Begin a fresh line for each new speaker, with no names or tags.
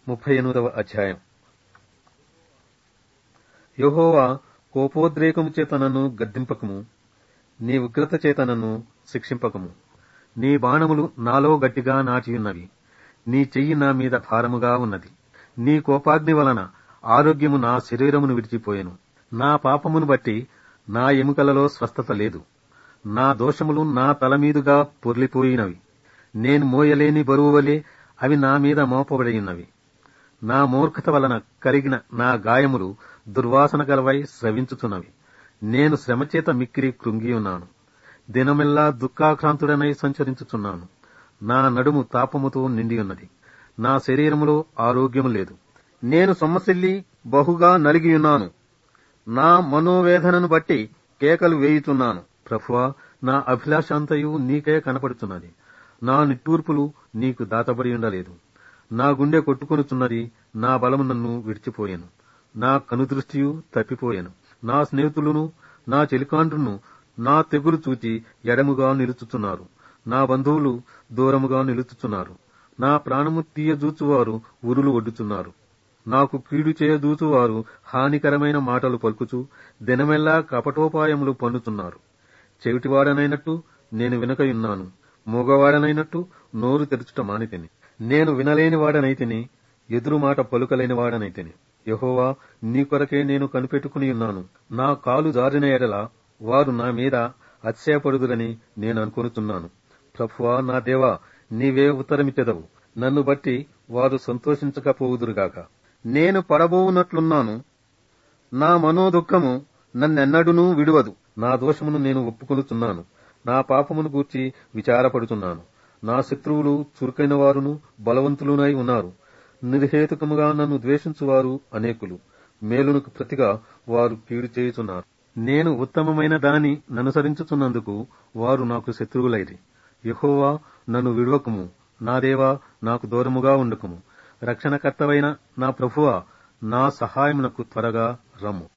ముప్పై ఎనిమిదవ అధ్యాయం యెహోవా కోపోద్రేకము చేత నన్ను గద్దింపకము నీ ఉగ్రత చేత నన్ను శిక్షింపకము నీ బాణములు నాలో గట్టిగా నాటియున్నవి నీ చెయ్యి నా మీద భారముగా ఉన్నది నీ కోపాగ్ని వలన ఆరోగ్యము నా శరీరమును విడిచిపోయెను నా పాపమును బట్టి నా ఎముకలలో స్వస్థత లేదు నా దోషములు నా తల మీదుగా పొర్లిపోయినవి నేను మోయలేని బరువు వలె అవి నా మీద మోపబడియున్నవి నా మూర్ఖత వలన కరిగిన నా గాయములు దుర్వాసన గలవై స్రవించుచున్నవి నేను శ్రమచేత మిక్కిరి కృంగియున్నాను దినమెల్లా దుఃఖాక్రాంతుడనై సంచరించుచున్నాను నా నడుము తాపముతో నిండియున్నది నా శరీరములో ఆరోగ్యము లేదు నేను సొమ్మసిల్లి బహుగా నలిగియున్నాను నా మనోవేదనను బట్టి కేకలు వేయుచున్నాను ప్రభువా నా అభిలాషాంతయు నీకే కనపడుచున్నది నా నిట్టూర్పులు నీకు దాతబడి ఉండలేదు నా గుండె కొట్టుకొనుచున్నది నా బలము నన్ను విడిచిపోయెను నా కనుదృష్టియు తప్పిపోయెను నా స్నేహితులను నా చెలికాండ్రును నా తెగులు చూచి ఎడముగా నిలుచుచున్నారు నా బంధువులు దూరముగా నిలుచుచున్నారు నా ప్రాణము తీయజూచువారు ఉరులు ఒడ్డుచున్నారు నాకు కీడు చేయదూచువారు హానికరమైన మాటలు పలుకుచు దినమెల్లా కపటోపాయములు పన్నుతున్నారు చెవిటివాడనైనట్టు నేను వినకయున్నాను మూగవాడనైనట్టు నోరు తెరుచుట మానితిని నేను వినలేని వాడనైతిని ఎదురు మాట పలుకలేని వాడనైతిని యహోవా నీ కొరకే నేను కనిపెట్టుకుని ఉన్నాను నా కాలు జారిన ఎడల వారు నా మీద అత్యాపడుదురని నేను అనుకొనుచున్నాను ప్రభువా నా దేవా నీవే ఉత్తరమిచ్చెదవు నన్ను బట్టి వారు సంతోషించకపోవుదురుగాక నేను పడబోవునట్లున్నాను నా మనోదుఃఖము నన్నెన్నడునూ విడువదు నా దోషమును నేను ఒప్పుకొనుచున్నాను నా పాపమును గూర్చి విచారపడుచున్నాను నా శత్రువులు చురుకైన వారును బలవంతులునై ఉన్నారు నిర్హేతుకముగా నన్ను ద్వేషించువారు అనేకులు మేలునకు ప్రతిగా వారు కీడు చేయుచున్నారు నేను ఉత్తమమైన దాని ననుసరించుచున్నందుకు వారు నాకు శత్రువులైరి యహోవా నన్ను విడువకము నా దేవా నాకు దూరముగా ఉండకము రక్షణకర్తవైన నా ప్రభువా నా సహాయమునకు త్వరగా రమ్ము